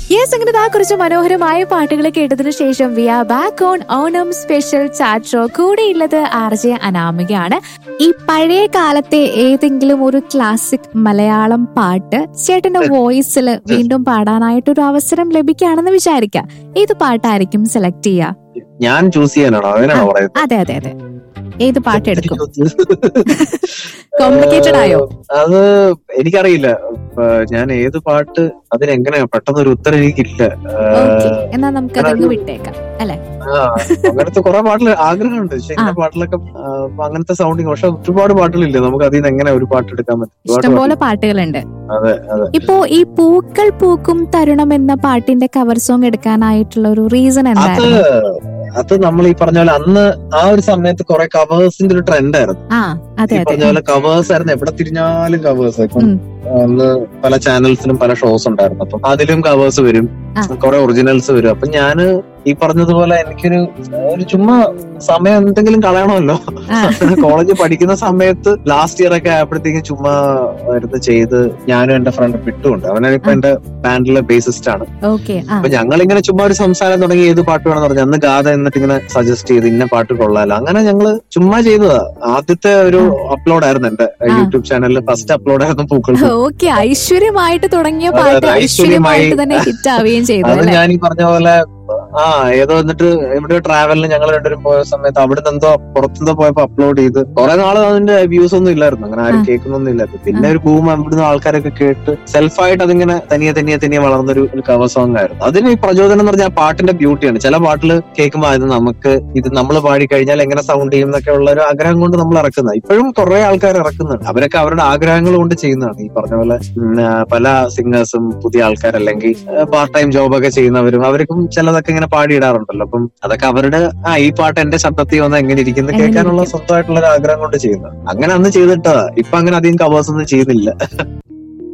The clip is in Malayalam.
യെസ് അങ്ങനെ ആ കുറച്ച് മനോഹരമായ പാട്ടുകൾ കേട്ടതിനു ശേഷം we are back on Onam special chat show കൂടെയുള്ളത് ആർ ജെ അനാമികയാണ് ഈ പഴയ കാലത്തെ ഏതെങ്കിലും ഒരു ക്ലാസിക് മലയാളം പാട്ട് ചേട്ടന്റെ വോയിസിൽ വീണ്ടും പാടാനായിട്ടൊരു അവസരം ലഭിക്കുകയാണെന്ന് വിചാരിക്കാം ഏത് പാട്ടായിരിക്കും സെലക്ട് ചെയ്യുക ഞാൻ ചൂസ് ചെയ്യാനാണോ അങ്ങനെയാണോ പറയുന്നത് അതെ അതെ അതെ ഏത് പാട്ട് എടുക്കും കോംപ്ലിക്കേറ്റഡ് ആയോ അത് എനിക്കറിയില്ല ഇപ്പൊ ഞാൻ ഏത് പാട്ട് അതിനെങ്ങനെയാ പെട്ടെന്ന് ഒരു ഉത്തരം എനിക്കില്ല ഓക്കെ എന്നാ നമുക്ക് അതങ്ങ് വിട്ടേക്കാം അല്ലെ ആ, അങ്ങനത്തെ കുറെ പാട്ടിൽ ആഗ്രഹമുണ്ട് പക്ഷെ ഇങ്ങനെ പാട്ടിലൊക്കെ ആ, ഇപ്പൊ അങ്ങനത്തെ സൗണ്ടിങ് പക്ഷെ ഒരുപാട് പാട്ടുകളില്ലേ നമുക്ക് അതിൽ നിന്ന് എങ്ങനെ ഒരു പാട്ട് എടുക്കാൻ പറ്റും ഒരുപാട് ഇഷ്ടംപോലെ പാട്ടുകളുണ്ട് പാട്ട്. അതെ അതെ ഇപ്പോ ഈ പൂക്കൾ പൂക്കും തരുണം എന്ന പാട്ടിന്റെ കവർ സോങ് എടുക്കാനായിട്ടുള്ള ഒരു റീസൺ അത് എന്തായിരുന്നു അത് നമ്മൾ ഈ പറഞ്ഞ പോലെ അന്ന് ആ ഒരു സമയത്ത് കുറെ കവേഴ്സിന്റെ ഒരു ട്രെൻഡ് ആയിരുന്നു ആ അതെ ഈ അതെ പറഞ്ഞ പോലെ കവേഴ്സ് ആയിരുന്നു എവിടെ തിരിഞ്ഞാലും കവേഴ്സ് ഇപ്പം ഉം. അന്ന് പല ചാനൽസിലും പല ഷോസ് ഉണ്ടായിരുന്നു അപ്പം അതിലും കവേഴ്സ് വരും ആ. കുറെ ഒറിജിനൽസ് വരും അപ്പൊ ഞാന് ഈ പറഞ്ഞതുപോലെ എനിക്കൊരു ഒരു ചുമ്മാ സമയം എന്തെങ്കിലും കളയണമല്ലോ ആ. കോളേജ് പഠിക്കുന്ന സമയത്ത് ലാസ്റ്റ് ഇയർ ഒക്കെ ആയപ്പോഴത്തേക്കും ചുമ്മാ ഇരുന്ന് ചെയ്ത് ഞാനും എന്റെ ഫ്രണ്ട് പിട്ടുമുണ്ട് അവനിപ്പോ ആ. എന്റെ ബാൻഡിലെ ബേസിസ്റ്റ് ആണ് ഓക്കെ ആ അപ്പൊ ഞങ്ങൾ ഇങ്ങനെ ചുമ്മാ ഒരു സംസാരം തുടങ്ങി ഏത് പാട്ട് വേണമെന്ന് പറഞ്ഞു അന്ന് ഗാഥ എന്നിട്ട് ഇങ്ങനെ സജസ്റ്റ് ചെയ്ത് ഇന്ന പാട്ട് കൊള്ളാലോ അങ്ങനെ ഞങ്ങള് ചുമ്മാ ചെയ്തതാ ആദ്യത്തെ ഒരു അപ്ലോഡ് ആയിരുന്നു എന്റെ യൂട്യൂബ് ചാനലിൽ ഫസ്റ്റ് അപ്ലോഡ് ആയിരുന്നു പൂക്കൾ ഓക്കെ ഐശ്വര്യമായിട്ട് തുടങ്ങിയ അതെ, പാട്ട് അതെ, ഐശ്വര്യമായിട്ട് ഐശ്വര്യമായി. തന്നെ ഹിറ്റ് ആവുകയും ചെയ്തു അത് അല്ലെ ഞാൻ ഈ പറഞ്ഞ പോലെ ആ ഏതോ എന്നിട്ട് എവിടെയോ ട്രാവലിന് ഞങ്ങൾ രണ്ടുപേരും പോയ സമയത്ത് അവിടെ എന്തോ പുറത്തെന്തോ പോയപ്പോ അപ്ലോഡ് ചെയ്ത് കുറെ നാള് അതിന്റെ വ്യൂസ് ഒന്നും ഇല്ലായിരുന്നു അങ്ങനെ ആരും ആ. കേൾക്കുന്നൊന്നും ഇല്ലായിരുന്നു പിന്നെ ഒരു ബൂം അവിടുന്ന് ആൾക്കാരൊക്കെ കേട്ട് സെൽഫായിട്ട് അതിങ്ങനെ തനിയെ തനിയെ തനിയെ വളർന്നൊരു ഒരു കവർ സോങ് ആയിരുന്നു അതിന് ഈ പ്രചോദനം എന്ന് പറഞ്ഞാൽ ആ പാട്ടിന്റെ ബ്യൂട്ടിയാണ് ചില പാട്ടിൽ കേൾക്കുമ്പോൾ അത് നമുക്ക് ഇത് നമ്മൾ പാടി കഴിഞ്ഞാൽ എങ്ങനെ സൗണ്ട് ചെയ്യും എന്നൊക്കെ ഉള്ള ഒരു ആഗ്രഹം കൊണ്ട് നമ്മൾ ഇറക്കുന്നത് ഇപ്പോഴും കുറെ ആൾക്കാർ ഇറക്കുന്നുണ്ട് അവരൊക്കെ അവരുടെ ആഗ്രഹങ്ങൾ കൊണ്ട് ചെയ്യുന്നതാണ് ഈ പറഞ്ഞ പോലെ ഉം, ആ, പല സിംഗേഴ്സും പുതിയ ആൾക്കാർ അല്ലെങ്കിൽ പാർട്ട് ടൈം ജോബൊക്കെ ചെയ്യുന്നവരും അവർക്കും ചിലതൊക്കെ ഇങ്ങനെ പാടിയിടാറുണ്ടല്ലോ അപ്പം അതൊക്കെ അവരുടെ ആ ഈ പാട്ട് എന്റെ ശബ്ദത്തിൽ വന്ന് എങ്ങനെ ഇരിക്കുന്നു എങ്ങനെ കേൾക്കാനുള്ള ഇരിക്കും? സ്വന്തമായിട്ടുള്ള ഒരു ആഗ്രഹം കൊണ്ട് ചെയ്യുന്നത് അങ്ങനെ അന്ന് ചെയ്തിട്ടതാ ഇപ്പൊ അങ്ങനെ അധികം കവേഴ്സ് ഒന്നും ചെയ്യുന്നില്ല